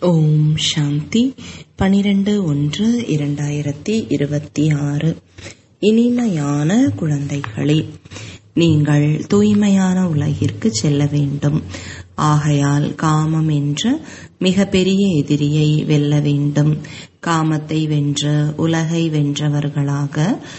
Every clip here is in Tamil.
ஓம் சாந்தி பனிரெண்டு ஒன்று இரண்டாயிரத்தி இருபத்தி ஆறு இனிமையான குழந்தைகளே நீங்கள் தூய்மையான உலகிற்கு செல்ல வேண்டும் ஆகையால் காமம் என்ற மிக பெரிய எதிரியை வெல்ல வேண்டும் காமத்தை வென்ற உலகை வென்றவர்களாக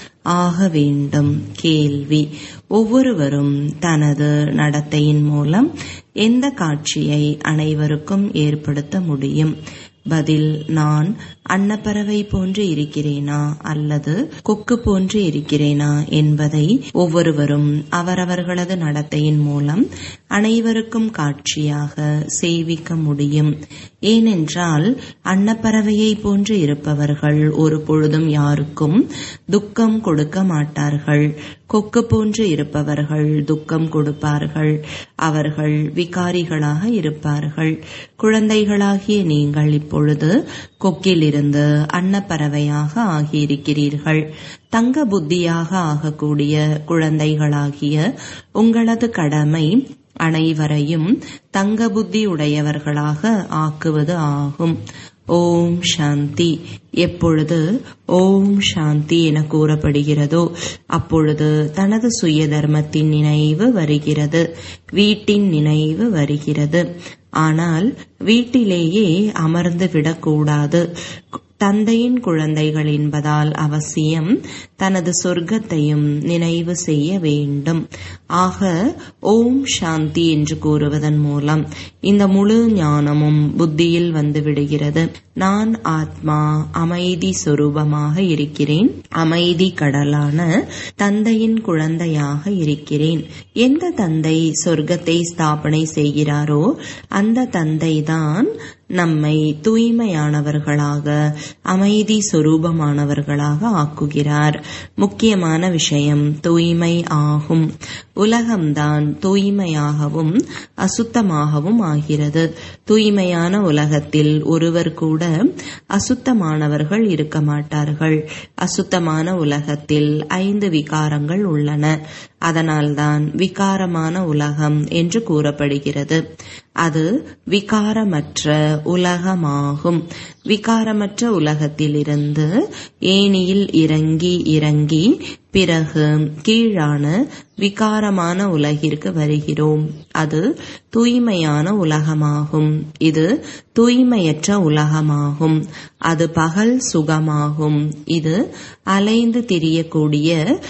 ஆக வேண்டும் கேள்வி ஒவ்வொருவரும் தனது நடத்தையின் மூலம் எந்த காட்சியை அனைவருக்கும் ஏற்படுத்த முடியும் பதில் நான் அன்னப்பறவை போன்று இருக்கிறேனா அல்லது கொக்கு போன்று இருக்கிறேனா என்பதை ஒவ்வொருவரும் அவரவர்களது நடத்தையின் மூலம் அனைவருக்கும் காட்சியாக செய்விக்க முடியும் ஏனென்றால் அன்னப்பறவையை போன்று இருப்பவர்கள் ஒரு பொழுதும் யாருக்கும் துக்கம் கொடுக்க மாட்டார்கள் கொக்கு போன்று இருப்பவர்கள் துக்கம் கொடுப்பார்கள் அவர்கள் விகாரிகளாக இருப்பார்கள் குழந்தைகளாகிய நீங்கள் இப்பொழுது கொக்கிலிருந்து அன்னப்பறவையாக ஆகியிருக்கிறீர்கள் தங்க புத்தியாக ஆகக்கூடிய குழந்தைகளாகிய உங்களது கடமை அனைவரையும் தங்க புத்தி உடையவர்களாக ஆக்குவது ஆகும் ஓம் சாந்தி எப்பொழுது ஓம் சாந்தி என கூறப்படுகிறதோ அப்பொழுது தனது சுய தர்மத்தின் நினைவு வருகிறது வீட்டின் நினைவு வருகிறது ஆனால் வீட்டிலேயே அமர்ந்து விடக்கூடாது தந்தையின் குழந்தைகள் என்பதால் அவசியம் தனது சொர்க்கத்தையும் நினைவு செய்ய வேண்டும் ஆக ஓம் சாந்தி என்று கூறுவதன் மூலம் இந்த முழு ஞானமும் புத்தியில் வந்து விடுகிறது நான் ஆத்மா அமைதி சொரூபமாக இருக்கிறேன் அமைதி கடலான தந்தையின் குழந்தையாக இருக்கிறேன் எந்த தந்தை சொர்க்கத்தை ஸ்தாபனை செய்கிறாரோ அந்த தந்தைதான் நம்மை தூய்மையானவர்களாக அமைதி சொரூபமானவர்களாக ஆக்குகிறார் முக்கியமான விஷயம் தூய்மை ஆகும் உலகம்தான் தூய்மையாகவும் அசுத்தமாகவும் ஆகிறது தூய்மையான உலகத்தில் ஒருவர் கூட அசுத்தமானவர்கள் இருக்க மாட்டார்கள் அசுத்தமான உலகத்தில் ஐந்து விகாரங்கள் உள்ளன அதனால்தான் விகாரமான உலகம் என்று கூறப்படுகிறது அது விகாரமற்ற உலகமாகும் விகாரமற்ற உலகத்திலிருந்து ஏனியில் இறங்கி இறங்கி பிறகு கீழான விகாரமான உலகிற்கு வருகிறோம் அது தூய்மையான உலகமாகும் இது தூய்மையற்ற உலகமாகும் அது பகல் சுகமாகும் இது அலைந்து திரியக்கூடிய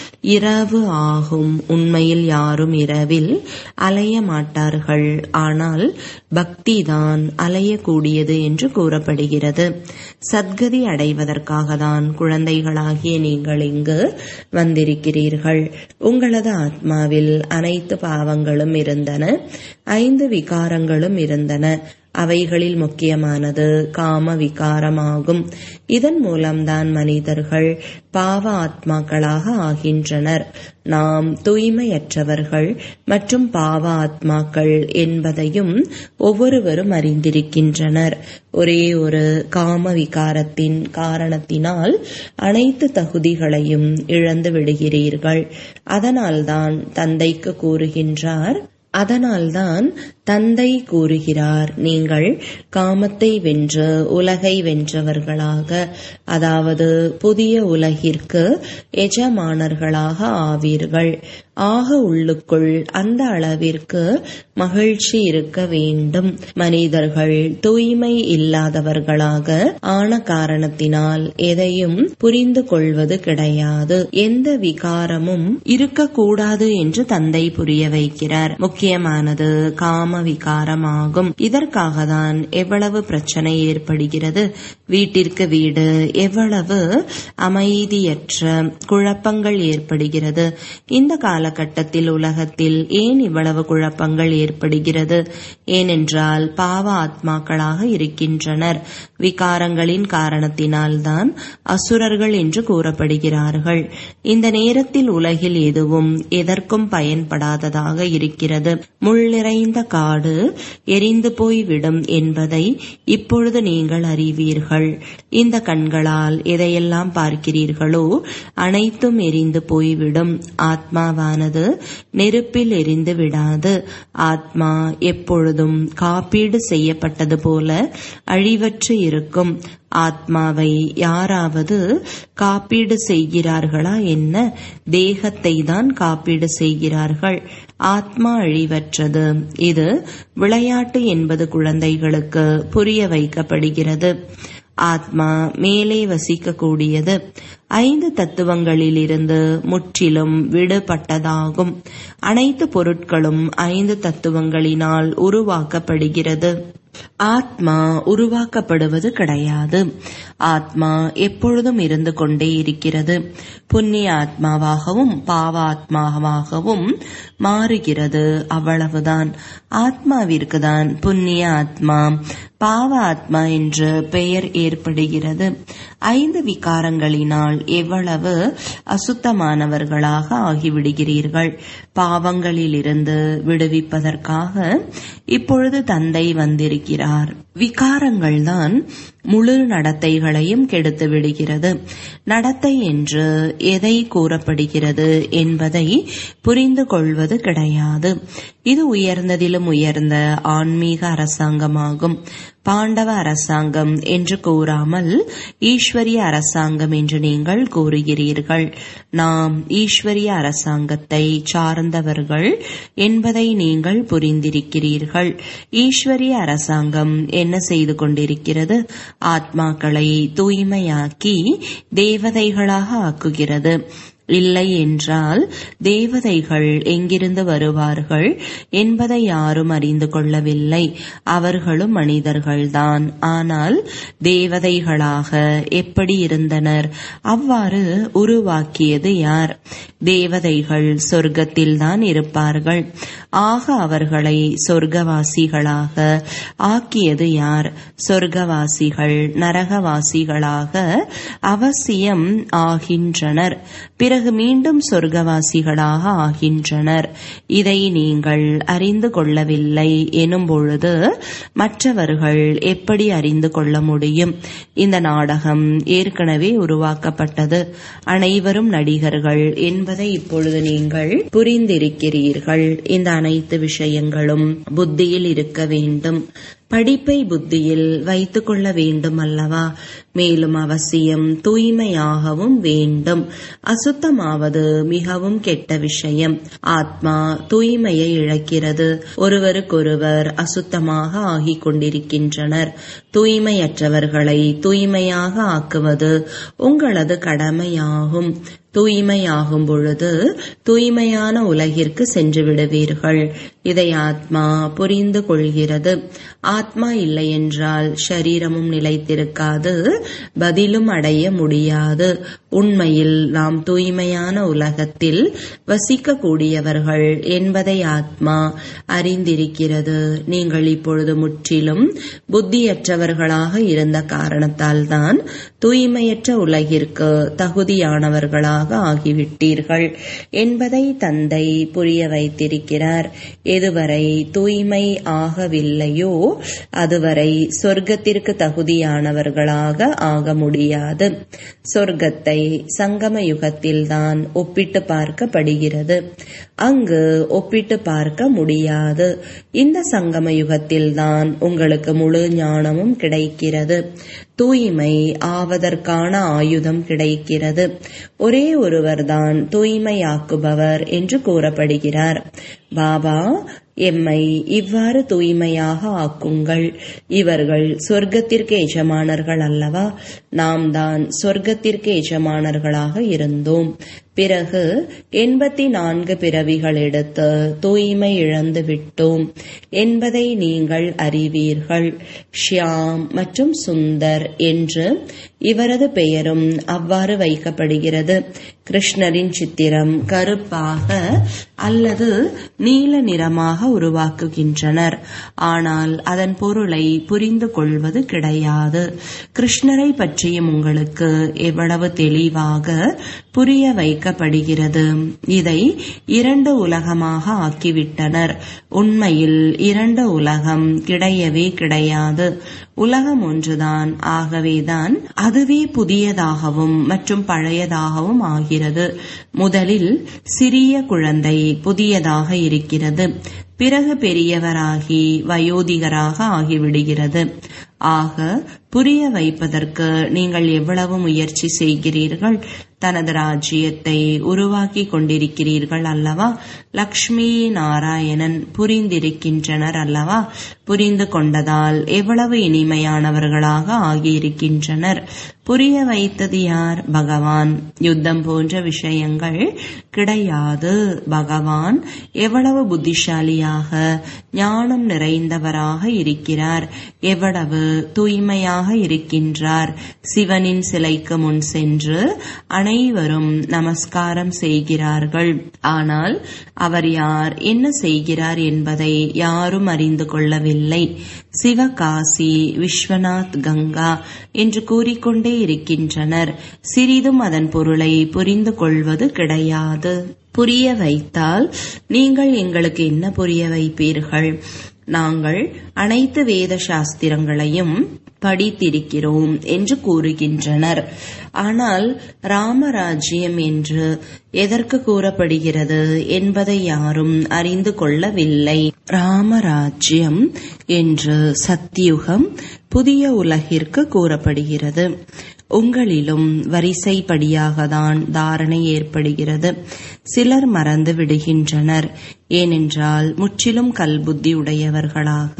இரவு ஆகும் உண்மையில் யாரும் இரவில் அலைய மாட்டார்கள் ஆனால் பக்திதான் அலையக்கூடியது என்று கூறப்படுகிறது சத்கதி அடைவதற்காக தான் குழந்தைகளாகிய நீங்கள் இங்கு வந்திருக்கிறீர்கள் உங்களது ஆத்மாவில் அனைத்து பாவங்களும் இருந்தன ஐந்து விகாரங்களும் இருந்தன அவைகளில் முக்கியமானது காம விகாரமாகும் இதன் மூலம்தான் மனிதர்கள் பாவ ஆத்மாக்களாக ஆகின்றனர் நாம் தூய்மையற்றவர்கள் மற்றும் பாவ ஆத்மாக்கள் என்பதையும் ஒவ்வொருவரும் அறிந்திருக்கின்றனர் ஒரே ஒரு காம விகாரத்தின் காரணத்தினால் அனைத்து தகுதிகளையும் இழந்து விடுகிறீர்கள் அதனால்தான் தந்தைக்கு கூறுகின்றார் அதனால்தான் தந்தை கூறுகிறார் நீங்கள் காமத்தை வென்று உலகை வென்றவர்களாக அதாவது புதிய உலகிற்கு எஜமானர்களாக ஆவீர்கள் ஆக உள்ளுக்குள் அந்த அளவிற்கு மகிழ்ச்சி இருக்க வேண்டும் மனிதர்கள் தூய்மை இல்லாதவர்களாக ஆன காரணத்தினால் எதையும் புரிந்து கொள்வது கிடையாது எந்த விகாரமும் இருக்கக்கூடாது என்று தந்தை புரிய வைக்கிறார் முக்கியமானது காம விகாரமாகும் இதற்காக தான் எவ்வளவு பிரச்சனை ஏற்படுகிறது வீட்டிற்கு வீடு எவ்வளவு அமைதியற்ற குழப்பங்கள் ஏற்படுகிறது இந்த காலகட்டத்தில் உலகத்தில் ஏன் இவ்வளவு குழப்பங்கள் ஏற்படுகிறது ஏனென்றால் பாவ ஆத்மாக்களாக இருக்கின்றனர் விகாரங்களின் காரணத்தினால்தான் அசுரர்கள் என்று கூறப்படுகிறார்கள் இந்த நேரத்தில் உலகில் எதுவும் எதற்கும் பயன்படாததாக இருக்கிறது முள் நிறைந்த காடு எரிந்து போய்விடும் என்பதை இப்பொழுது நீங்கள் அறிவீர்கள் இந்த கண்களால் எதையெல்லாம் பார்க்கிறீர்களோ அனைத்தும் எரிந்து போய்விடும் ஆத்மாவானது நெருப்பில் எரிந்து விடாது ஆத்மா எப்பொழுதும் காப்பீடு செய்யப்பட்டது போல அழிவற்று இருக்கும் ஆத்மாவை யாராவது காப்பீடு செய்கிறார்களா என்ன தேகத்தை தான் காப்பீடு செய்கிறார்கள் ஆத்மா அழிவற்றது இது விளையாட்டு என்பது குழந்தைகளுக்கு புரிய வைக்கப்படுகிறது ஆத்மா மேலே வசிக்கக்கூடியது ஐந்து தத்துவங்களிலிருந்து முற்றிலும் விடுபட்டதாகும் அனைத்து பொருட்களும் ஐந்து தத்துவங்களினால் உருவாக்கப்படுகிறது ஆத்மா உருவாக்கப்படுவது கிடையாது ஆத்மா எப்பொழுதும் இருந்து கொண்டே இருக்கிறது புண்ணிய ஆத்மாவாகவும் பாவ ஆத்மாவாகவும் மாறுகிறது அவ்வளவுதான் ஆத்மாவிற்கு தான் புண்ணிய ஆத்மா பாவ ஆத்மா என்று பெயர் ஏற்படுகிறது ஐந்து விகாரங்களினால் எவ்வளவு அசுத்தமானவர்களாக ஆகிவிடுகிறீர்கள் பாவங்களிலிருந்து விடுவிப்பதற்காக இப்பொழுது தந்தை வந்திருக்கிறார் விகாரங்கள் தான் முழு நடத்தைகளையும் கெடுத்து விடுகிறது நடத்தை என்று எதை கூறப்படுகிறது என்பதை புரிந்து கொள்வது கிடையாது இது உயர்ந்ததிலும் உயர்ந்த ஆன்மீக அரசாங்கமாகும் பாண்டவ அரசாங்கம் என்று கூறாமல் ஈஸ்வரிய அரசாங்கம் என்று நீங்கள் கூறுகிறீர்கள் நாம் ஈஸ்வரிய அரசாங்கத்தை சார்ந்தவர்கள் என்பதை நீங்கள் புரிந்திருக்கிறீர்கள் ஈஸ்வரிய அரசாங்கம் என்ன செய்து கொண்டிருக்கிறது ஆத்மாக்களை தூய்மையாக்கி தேவதைகளாக ஆக்குகிறது இல்லை என்றால் தேவதைகள் எங்கிருந்து வருவார்கள் என்பதை யாரும் அறிந்து கொள்ளவில்லை அவர்களும் மனிதர்கள்தான் ஆனால் தேவதைகளாக எப்படி இருந்தனர் அவ்வாறு உருவாக்கியது யார் தேவதைகள் சொர்க்கத்தில்தான் இருப்பார்கள் ஆக அவர்களை சொர்க்கவாசிகளாக ஆக்கியது யார் சொர்க்கவாசிகள் நரகவாசிகளாக அவசியம் ஆகின்றனர் பிறகு மீண்டும் சொர்க்கவாசிகளாக ஆகின்றனர் இதை நீங்கள் அறிந்து கொள்ளவில்லை எனும் பொழுது மற்றவர்கள் எப்படி அறிந்து கொள்ள முடியும் இந்த நாடகம் ஏற்கனவே உருவாக்கப்பட்டது அனைவரும் நடிகர்கள் என்பதை இப்பொழுது நீங்கள் புரிந்திருக்கிறீர்கள் இந்த அனைத்து விஷயங்களும் புத்தியில் இருக்க வேண்டும் படிப்பை புத்தியில் வைத்துக் கொள்ள வேண்டும் அல்லவா மேலும் அவசியம் தூய்மையாகவும் வேண்டும் அசுத்தமாவது மிகவும் கெட்ட விஷயம் ஆத்மா தூய்மையை இழக்கிறது ஒருவருக்கொருவர் அசுத்தமாக ஆகிக் கொண்டிருக்கின்றனர் தூய்மையற்றவர்களை தூய்மையாக ஆக்குவது உங்களது கடமையாகும் தூய்மையாகும் பொழுது தூய்மையான உலகிற்கு சென்று விடுவீர்கள் இதை ஆத்மா புரிந்து கொள்கிறது ஆத்மா இல்லை என்றால் ஷரீரமும் நிலைத்திருக்காது பதிலும் அடைய முடியாது உண்மையில் நாம் தூய்மையான உலகத்தில் வசிக்கக்கூடியவர்கள் என்பதை ஆத்மா அறிந்திருக்கிறது நீங்கள் இப்பொழுது முற்றிலும் புத்தியற்றவர்களாக இருந்த காரணத்தால் தான் தூய்மையற்ற உலகிற்கு தகுதியானவர்களாக ஆகிவிட்டீர்கள் என்பதை தந்தை புரிய வைத்திருக்கிறார் எதுவரை தூய்மை ஆகவில்லையோ அதுவரை சொர்க்கத்திற்கு தகுதியானவர்களாக ஆக முடியாது சொர்க்கத்தை சங்கம யுகத்தில்தான் ஒப்பிட்டு பார்க்கப்படுகிறது அங்கு ஒப்பிட்டு பார்க்க முடியாது இந்த சங்கம யுகத்தில்தான் உங்களுக்கு முழு ஞானமும் கிடைக்கிறது தூய்மை ஆவதற்கான ஆயுதம் கிடைக்கிறது ஒரே ஒருவர்தான் தூய்மையாக்குபவர் என்று கூறப்படுகிறார் பாபா எம்மை இவ்வாறு தூய்மையாக ஆக்குங்கள் இவர்கள் சொர்க்கத்திற்கு எஜமானர்கள் அல்லவா நாம் தான் சொர்க்கத்திற்கு எஜமானர்களாக இருந்தோம் பிறகு எண்பத்தி நான்கு பிறவிகள் எடுத்து தூய்மை இழந்து விட்டோம் என்பதை நீங்கள் அறிவீர்கள் ஷியாம் மற்றும் சுந்தர் என்று இவரது பெயரும் அவ்வாறு வைக்கப்படுகிறது கிருஷ்ணரின் சித்திரம் கருப்பாக அல்லது நீல நிறமாக உருவாக்குகின்றனர் ஆனால் அதன் பொருளை புரிந்து கொள்வது கிடையாது கிருஷ்ணரை பற்றியும் உங்களுக்கு எவ்வளவு தெளிவாக புரிய வைக்க அழைக்கப்படுகிறது இதை இரண்டு உலகமாக ஆக்கிவிட்டனர் உண்மையில் இரண்டு உலகம் கிடையவே கிடையாது உலகம் ஒன்றுதான் ஆகவேதான் அதுவே புதியதாகவும் மற்றும் பழையதாகவும் ஆகிறது முதலில் சிறிய குழந்தை புதியதாக இருக்கிறது பிறகு பெரியவராகி வயோதிகராக ஆகிவிடுகிறது ஆக புரிய வைப்பதற்கு நீங்கள் எவ்வளவு முயற்சி செய்கிறீர்கள் தனது ராஜ்யத்தை உருவாக்கி கொண்டிருக்கிறீர்கள் அல்லவா லக்ஷ்மி நாராயணன் புரிந்திருக்கின்றனர் அல்லவா புரிந்து கொண்டதால் எவ்வளவு இனிமையானவர்களாக ஆகியிருக்கின்றனர் புரிய வைத்தது யார் பகவான் யுத்தம் போன்ற விஷயங்கள் கிடையாது பகவான் எவ்வளவு புத்திசாலியாக ஞானம் நிறைந்தவராக இருக்கிறார் எவ்வளவு தூய்மையாக இருக்கின்றார் சிவனின் சிலைக்கு முன் சென்று அனைவரும் நமஸ்காரம் செய்கிறார்கள் ஆனால் அவர் யார் என்ன செய்கிறார் என்பதை யாரும் அறிந்து கொள்ளவில்லை சிவகாசி விஸ்வநாத் கங்கா என்று கூறிக்கொண்டே இருக்கின்றனர் சிறிதும் அதன் பொருளை புரிந்து கொள்வது கிடையாது புரிய வைத்தால் நீங்கள் எங்களுக்கு என்ன புரிய வைப்பீர்கள் நாங்கள் அனைத்து வேத சாஸ்திரங்களையும் படித்திருக்கிறோம் என்று கூறுகின்றனர் ஆனால் ராமராஜ்யம் என்று எதற்கு கூறப்படுகிறது என்பதை யாரும் அறிந்து கொள்ளவில்லை ராமராஜ்யம் என்று சத்தியுகம் புதிய உலகிற்கு கூறப்படுகிறது உங்களிலும் வரிசைப்படியாகத்தான் தாரணை ஏற்படுகிறது சிலர் மறந்து விடுகின்றனர் ஏனென்றால் முற்றிலும் கல்புத்தி உடையவர்களாக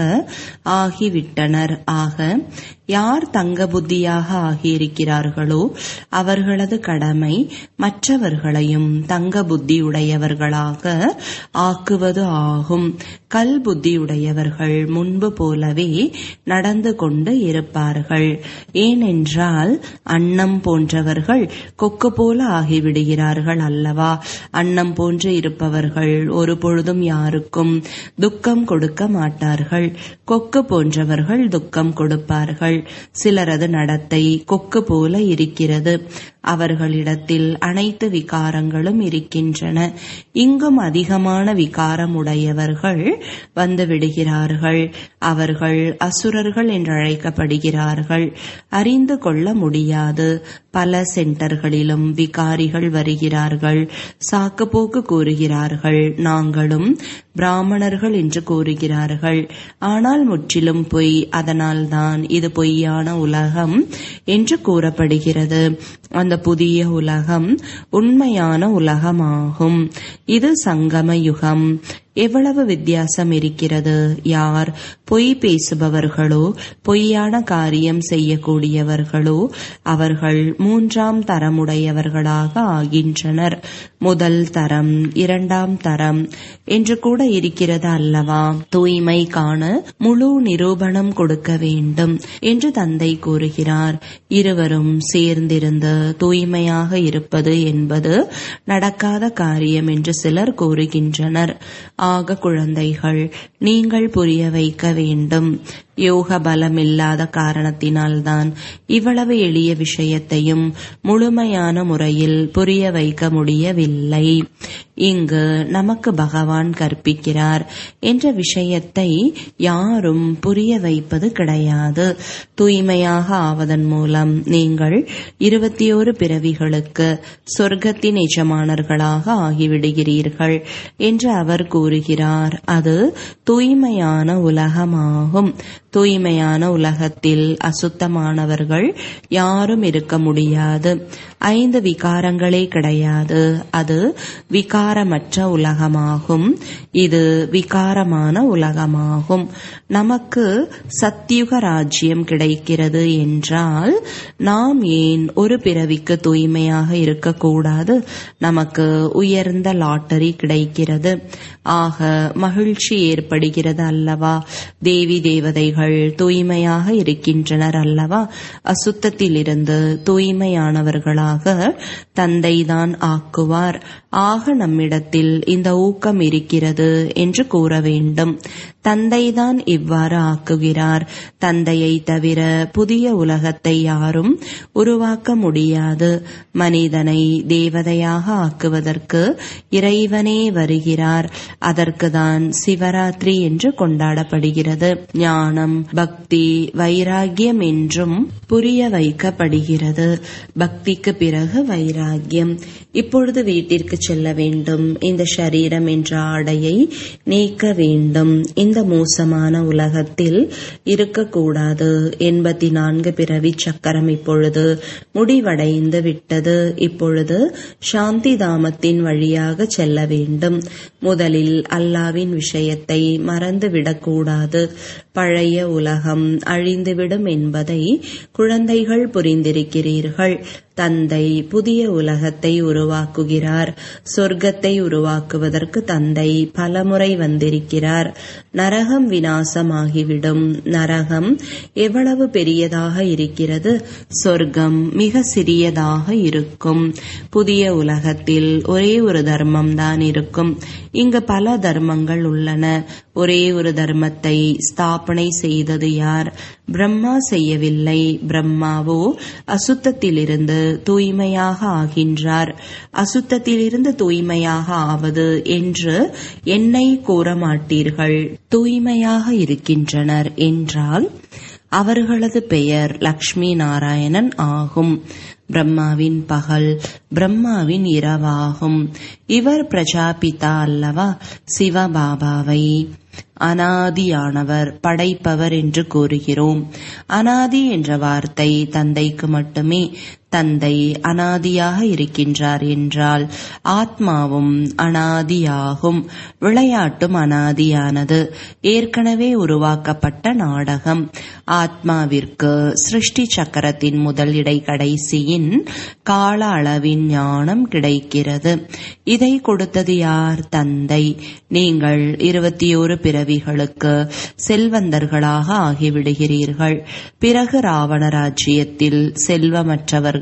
ஆகிவிட்டனர் ஆக யார் தங்க புத்தியாக ஆகியிருக்கிறார்களோ அவர்களது கடமை மற்றவர்களையும் தங்க புத்தி உடையவர்களாக ஆக்குவது ஆகும் கல் புத்தியுடையவர்கள் முன்பு போலவே நடந்து கொண்டு இருப்பார்கள் ஏனென்றால் அன்னம் போன்றவர்கள் கொக்கு போல ஆகிவிடுகிறார்கள் அல்லவா அன்னம் போன்று இருப்பவர்கள் ஒரு பொழுதும் யாருக்கும் துக்கம் கொடுக்க மாட்டார்கள் கொக்கு போன்றவர்கள் துக்கம் கொடுப்பார்கள் சிலரது நடத்தை கொக்கு போல இருக்கிறது அவர்களிடத்தில் அனைத்து விகாரங்களும் இருக்கின்றன இங்கும் அதிகமான விகாரம் உடையவர்கள் வந்து விடுகிறார்கள் அவர்கள் அசுரர்கள் என்று அழைக்கப்படுகிறார்கள் அறிந்து கொள்ள முடியாது பல சென்டர்களிலும் விகாரிகள் வருகிறார்கள் சாக்குப்போக்கு கூறுகிறார்கள் நாங்களும் பிராமணர்கள் என்று கூறுகிறார்கள் ஆனால் முற்றிலும் பொய் அதனால்தான் இது பொய்யான உலகம் என்று கூறப்படுகிறது அந்த புதிய உலகம் உண்மையான உலகமாகும் இது சங்கம யுகம் எவ்வளவு வித்தியாசம் இருக்கிறது யார் பொய் பேசுபவர்களோ பொய்யான காரியம் செய்யக்கூடியவர்களோ அவர்கள் மூன்றாம் தரமுடையவர்களாக ஆகின்றனர் முதல் தரம் இரண்டாம் தரம் என்று கூட இருக்கிறது அல்லவா தூய்மை காண முழு நிரூபணம் கொடுக்க வேண்டும் என்று தந்தை கூறுகிறார் இருவரும் சேர்ந்திருந்து தூய்மையாக இருப்பது என்பது நடக்காத காரியம் என்று சிலர் கூறுகின்றனர் ஆக குழந்தைகள் நீங்கள் புரிய வைக்க வேண்டும் யோக பலம் இல்லாத காரணத்தினால்தான் இவ்வளவு எளிய விஷயத்தையும் முழுமையான முறையில் புரிய வைக்க முடியவில்லை இங்கு நமக்கு பகவான் கற்பிக்கிறார் என்ற விஷயத்தை யாரும் புரிய வைப்பது கிடையாது தூய்மையாக ஆவதன் மூலம் நீங்கள் இருபத்தி ஒரு பிறவிகளுக்கு சொர்க்கத்தின் எஜமானர்களாக ஆகிவிடுகிறீர்கள் என்று அவர் கூறுகிறார் அது தூய்மையான உலகமாகும் தூய்மையான உலகத்தில் அசுத்தமானவர்கள் யாரும் இருக்க முடியாது ஐந்து விகாரங்களே கிடையாது அது விகாரமற்ற உலகமாகும் இது விகாரமான உலகமாகும் நமக்கு சத்தியுக ராஜ்யம் கிடைக்கிறது என்றால் நாம் ஏன் ஒரு பிறவிக்கு தூய்மையாக இருக்கக்கூடாது நமக்கு உயர்ந்த லாட்டரி கிடைக்கிறது ஆக மகிழ்ச்சி ஏற்படுகிறது அல்லவா தேவி தேவதைகள் தூய்மையாக இருக்கின்றனர் அல்லவா அசுத்தத்திலிருந்து தூய்மையானவர்களாக தந்தைதான் ஆக்குவார் ஆக நம்மிடத்தில் இந்த ஊக்கம் இருக்கிறது என்று கூற வேண்டும் தந்தைதான் இவ்வாறு ஆக்குகிறார் தந்தையை தவிர புதிய உலகத்தை யாரும் உருவாக்க முடியாது மனிதனை தேவதையாக ஆக்குவதற்கு இறைவனே வருகிறார் அதற்குதான் சிவராத்திரி என்று கொண்டாடப்படுகிறது ஞானம் பக்தி வைராகியம் என்றும் புரிய வைக்கப்படுகிறது பக்திக்கு பிறகு வைராகியம் இப்பொழுது வீட்டிற்கு செல்ல வேண்டும் இந்த சரீரம் என்ற ஆடையை நீக்க வேண்டும் இந்த மோசமான உலகத்தில் இருக்கக்கூடாது எண்பத்தி நான்கு பிறவி சக்கரம் இப்பொழுது முடிவடைந்து விட்டது இப்பொழுது சாந்தி தாமத்தின் வழியாக செல்ல வேண்டும் முதலில் அல்லாவின் விஷயத்தை மறந்துவிடக்கூடாது பழைய உலகம் அழிந்துவிடும் என்பதை குழந்தைகள் புரிந்திருக்கிறீர்கள் தந்தை புதிய உலகத்தை உருவாக்குகிறார் சொர்க்கத்தை உருவாக்குவதற்கு தந்தை பலமுறை வந்திருக்கிறார் நரகம் வினாசமாகிவிடும் நரகம் எவ்வளவு பெரியதாக இருக்கிறது சொர்க்கம் மிக சிறியதாக இருக்கும் புதிய உலகத்தில் ஒரே ஒரு தர்மம் தான் இருக்கும் இங்கு பல தர்மங்கள் உள்ளன ஒரே ஒரு தர்மத்தை ஸ்தாபனை செய்தது யார் பிரம்மா செய்யவில்லை பிரம்மாவோ அசுத்தத்திலிருந்து தூய்மையாக ஆகின்றார் அசுத்தத்திலிருந்து தூய்மையாக ஆவது என்று என்னை கூற மாட்டீர்கள் தூய்மையாக இருக்கின்றனர் என்றால் அவர்களது பெயர் லக்ஷ்மி நாராயணன் ஆகும் பிரம்மாவின் பகல் பிரம்மாவின் இரவாகும் இவர் பிரஜாபிதா அல்லவா சிவபாபாவை அனாதியானவர் படைப்பவர் என்று கூறுகிறோம் அனாதி என்ற வார்த்தை தந்தைக்கு மட்டுமே தந்தை அனாதியாக இருக்கின்றார் என்றால் ஆத்மாவும் அனாதியாகும் விளையாட்டும் அனாதியானது ஏற்கனவே உருவாக்கப்பட்ட நாடகம் ஆத்மாவிற்கு சிருஷ்டி சக்கரத்தின் முதல் இடை கடைசியின் கால அளவின் ஞானம் கிடைக்கிறது இதை கொடுத்தது யார் தந்தை நீங்கள் இருபத்தி ஒரு பிறவிகளுக்கு செல்வந்தர்களாக ஆகிவிடுகிறீர்கள் பிறகு ராவண ராஜ்யத்தில் செல்வமற்றவர்களாக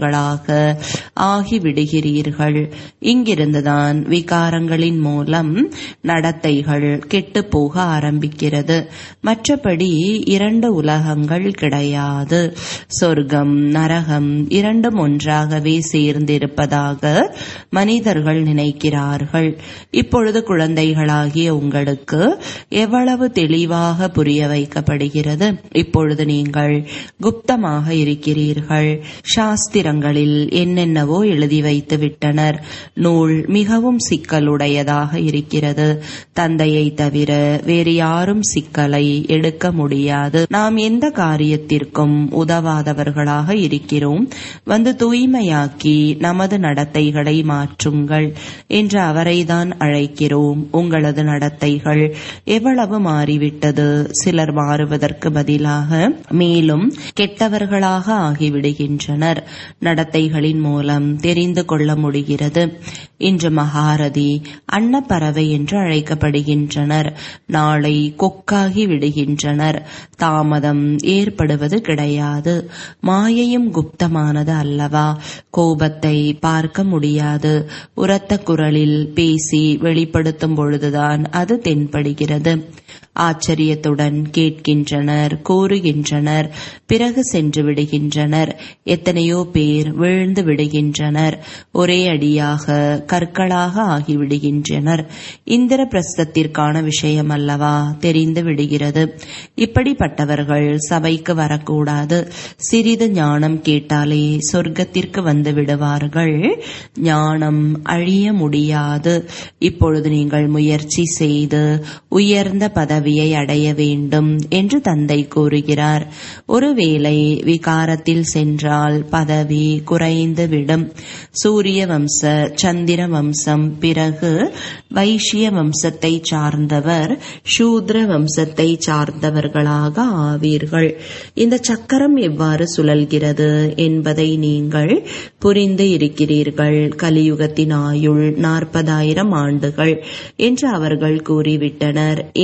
ஆகிவிடுகிறீர்கள் இங்கிருந்துதான் விகாரங்களின் மூலம் நடத்தைகள் கெட்டு போக ஆரம்பிக்கிறது மற்றபடி இரண்டு உலகங்கள் கிடையாது சொர்க்கம் நரகம் இரண்டும் ஒன்றாகவே சேர்ந்திருப்பதாக மனிதர்கள் நினைக்கிறார்கள் இப்பொழுது குழந்தைகளாகிய உங்களுக்கு எவ்வளவு தெளிவாக புரிய வைக்கப்படுகிறது இப்பொழுது நீங்கள் குப்தமாக இருக்கிறீர்கள் சாஸ்திரங்களில் என்னென்னவோ எழுதி வைத்து விட்டனர் நூல் மிகவும் சிக்கலுடையதாக இருக்கிறது தந்தையை தவிர வேறு யாரும் சிக்கலை எடுக்க முடியாது நாம் எந்த காரியத்திற்கும் உதவாதவர்களாக இருக்கிறோம் வந்து தூய்மையாக்கி நமது நடத்தைகளை மாற்றுங்கள் என்று அவரைதான் அழைக்கிறோம் உங்களது நடத்தைகள் எவ்வளவு மாறிவிட்டது சிலர் மாறுவதற்கு பதிலாக மேலும் கெட்டவர்களாக ஆகிவிடுகின்றனர் நடத்தைகளின் மூலம் தெரிந்து கொள்ள முடிகிறது இன்று மகாரதி அன்னப்பறவை என்று அழைக்கப்படுகின்றனர் நாளை கொக்காகி விடுகின்றனர் தாமதம் ஏற்படுவது கிடையாது மாயையும் குப்தமானது அல்லவா கோபத்தை பார்க்க முடியாது உரத்த குரலில் பேசி வெளிப்படுத்தும் பொழுதுதான் அது தென்படுகிறது ஆச்சரியத்துடன் கேட்கின்றனர் கூறுகின்றனர் பிறகு சென்று விடுகின்றனர் எத்தனையோ பேர் விழுந்து விடுகின்றனர் ஒரே அடியாக கற்களாக ஆகிவிடுகின்றனர் இந்திர பிரஸ்தத்திற்கான விஷயம் அல்லவா தெரிந்து விடுகிறது இப்படிப்பட்டவர்கள் சபைக்கு வரக்கூடாது சிறிது ஞானம் கேட்டாலே சொர்க்கத்திற்கு வந்து விடுவார்கள் ஞானம் அழிய முடியாது இப்பொழுது நீங்கள் முயற்சி செய்து உயர்ந்த பதவியை அடைய வேண்டும் என்று தந்தை கூறுகிறார் ஒருவேளை விகாரத்தில் சென்றால் பதவி குறைந்துவிடும் சூரிய வம்ச சந்திர வம்சம் பிறகு வைஷ்ய வம்சத்தை சார்ந்தவர் சூத்ர வம்சத்தை சார்ந்தவர்களாக ஆவீர்கள் இந்த சக்கரம் எவ்வாறு சுழல்கிறது என்பதை நீங்கள் புரிந்து இருக்கிறீர்கள் கலியுகத்தின் ஆயுள் நாற்பதாயிரம் ஆண்டுகள் என்று அவர்கள் கூறிவிட்டனர் ஏனியில்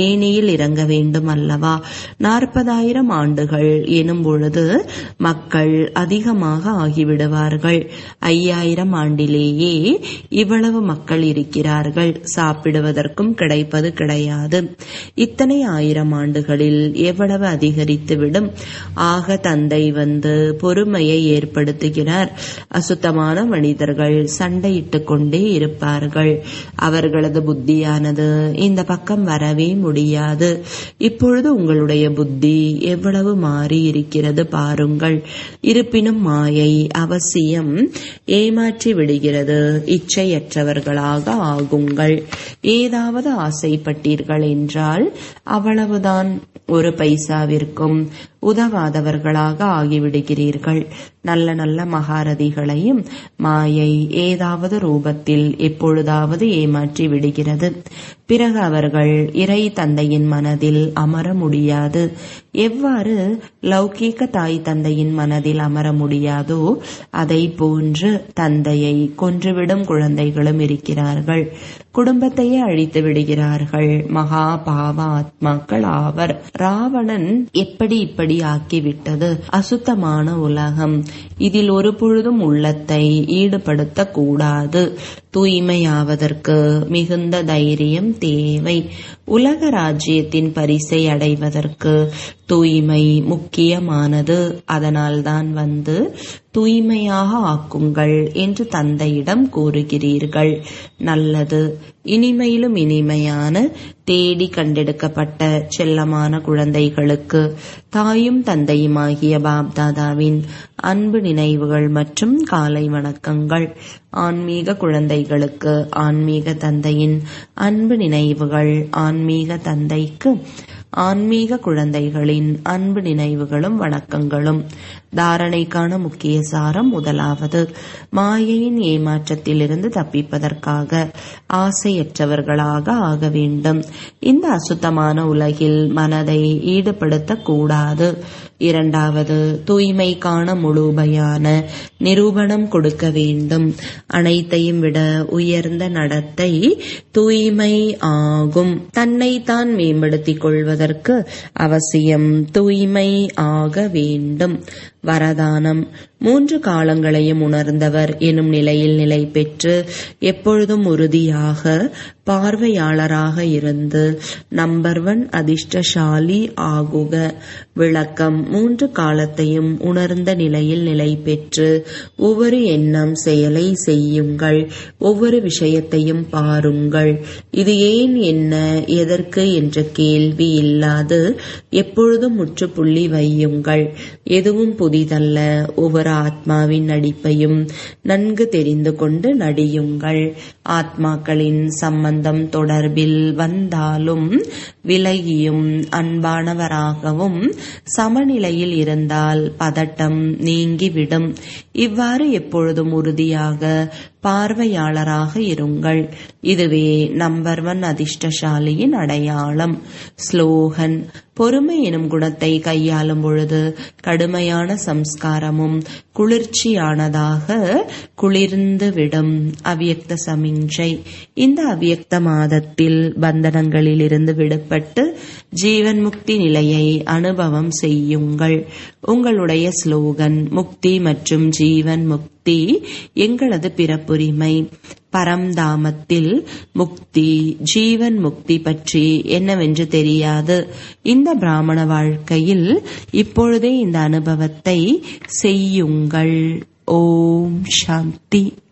இறங்க வேண்டும் அல்லவா நாற்பதாயிரம் ஆண்டுகள் எனும் பொழுது மக்கள் அதிகமாக ஆகிவிடுவார்கள் ஐயாயிரம் ஆண்டிலேயே இவ்வளவு மக்கள் இருக்கிறார்கள் சாப்பிடுவதற்கும் கிடைப்பது கிடையாது இத்தனை ஆயிரம் ஆண்டுகளில் எவ்வளவு அதிகரித்துவிடும் ஆக தந்தை வந்து பொறுமையை ஏற்படுத்துகிறார் அசுத்தமான மனிதர்கள் சண்டையிட்டுக் கொண்டே இருப்பார்கள் அவர்களது புத்தியானது இந்த பக்கம் வரவே முடியாது இப்பொழுது உங்களுடைய புத்தி எவ்வளவு மாறி இருக்கிறது பாருங்கள் இருப்பினும் மாயை அவசியம் ஏமாற்றி விடுகிறது இச்சையற்றவர்களாக ஆகுங்கள் ஏதாவது ஆசைப்பட்டீர்கள் என்றால் அவ்வளவுதான் ஒரு பைசாவிற்கும் உதவாதவர்களாக ஆகிவிடுகிறீர்கள் நல்ல நல்ல மகாரதிகளையும் மாயை ஏதாவது ரூபத்தில் எப்பொழுதாவது ஏமாற்றி விடுகிறது பிறகு அவர்கள் இறை தந்தையின் மனதில் அமர முடியாது எவ்வாறு லௌகீக தாய் தந்தையின் மனதில் அமர முடியாதோ அதை போன்று தந்தையை கொன்றுவிடும் குழந்தைகளும் இருக்கிறார்கள் குடும்பத்தையே அழித்து விடுகிறார்கள் மகா பாவ ஆத்மாக்கள் ஆவர் ராவணன் எப்படி இப்படி ஆக்கிவிட்டது அசுத்தமான உலகம் இதில் ஒரு பொழுதும் உள்ளத்தை ஈடுபடுத்த கூடாது தூய்மையாவதற்கு மிகுந்த தைரியம் தேவை உலக ராஜ்யத்தின் பரிசை அடைவதற்கு தூய்மை முக்கியமானது அதனால்தான் வந்து தூய்மையாக ஆக்குங்கள் என்று தந்தையிடம் கூறுகிறீர்கள் நல்லது இனிமையிலும் இனிமையான தேடி கண்டெடுக்கப்பட்ட செல்லமான குழந்தைகளுக்கு தாயும் தந்தையுமாகிய பாப்தாதாவின் அன்பு நினைவுகள் மற்றும் காலை வணக்கங்கள் ஆன்மீக குழந்தைகளுக்கு ஆன்மீக தந்தையின் அன்பு நினைவுகள் ஆன்மீக தந்தைக்கு ஆன்மீக குழந்தைகளின் அன்பு நினைவுகளும் வணக்கங்களும் தாரணைக்கான முக்கிய சாரம் முதலாவது மாயையின் ஏமாற்றத்திலிருந்து தப்பிப்பதற்காக ஆசையற்றவர்களாக ஆக வேண்டும் இந்த அசுத்தமான உலகில் மனதை ஈடுபடுத்தக் கூடாது இரண்டாவது தூய்மைக்கான முழுமையான நிரூபணம் கொடுக்க வேண்டும் அனைத்தையும் விட உயர்ந்த நடத்தை தூய்மை ஆகும் தன்னை தான் மேம்படுத்திக் கொள்வதற்கு அவசியம் தூய்மை ஆக வேண்டும் வரதானம் மூன்று காலங்களையும் உணர்ந்தவர் எனும் நிலையில் நிலை பெற்று எப்பொழுதும் உறுதியாக பார்வையாளராக இருந்து நம்பர் ஒன் அதிர்ஷ்டசாலி ஆகுக விளக்கம் மூன்று காலத்தையும் உணர்ந்த நிலையில் நிலை பெற்று ஒவ்வொரு எண்ணம் செயலை செய்யுங்கள் ஒவ்வொரு விஷயத்தையும் பாருங்கள் இது ஏன் என்ன எதற்கு என்ற கேள்வி இல்லாது எப்பொழுதும் முற்றுப்புள்ளி வையுங்கள் எதுவும் புதிதல்ல ஒவ்வொரு ஆத்மாவின் நடிப்பையும் நன்கு தெரிந்து கொண்டு நடியுங்கள் ஆத்மாக்களின் சம்பந்தம் தொடர்பில் வந்தாலும் விலகியும் அன்பானவராகவும் சமநிலையில் இருந்தால் பதட்டம் நீங்கிவிடும் இவ்வாறு எப்பொழுதும் உறுதியாக பார்வையாளராக இருங்கள் இதுவே நம்பர் ஒன் அதிர்ஷ்டசாலியின் அடையாளம் ஸ்லோகன் பொறுமை எனும் குணத்தை கையாளும் பொழுது கடுமையான சம்ஸ்காரமும் குளிர்ச்சியானதாக குளிர்ந்து விடும் அவ்யக்த சமிஞ்சை இந்த அவ்யக்த மாதத்தில் பந்தனங்களில் இருந்து விடுபட்டு ஜீவன் முக்தி நிலையை அனுபவம் செய்யுங்கள் உங்களுடைய ஸ்லோகன் முக்தி மற்றும் ஜீவன் முக்தி எங்களது பிறப்புரிமை பரம்தாமத்தில் முக்தி ஜீவன் முக்தி பற்றி என்னவென்று தெரியாது இந்த பிராமண வாழ்க்கையில் இப்பொழுதே இந்த அனுபவத்தை செய்யுங்கள் ஓம் சாந்தி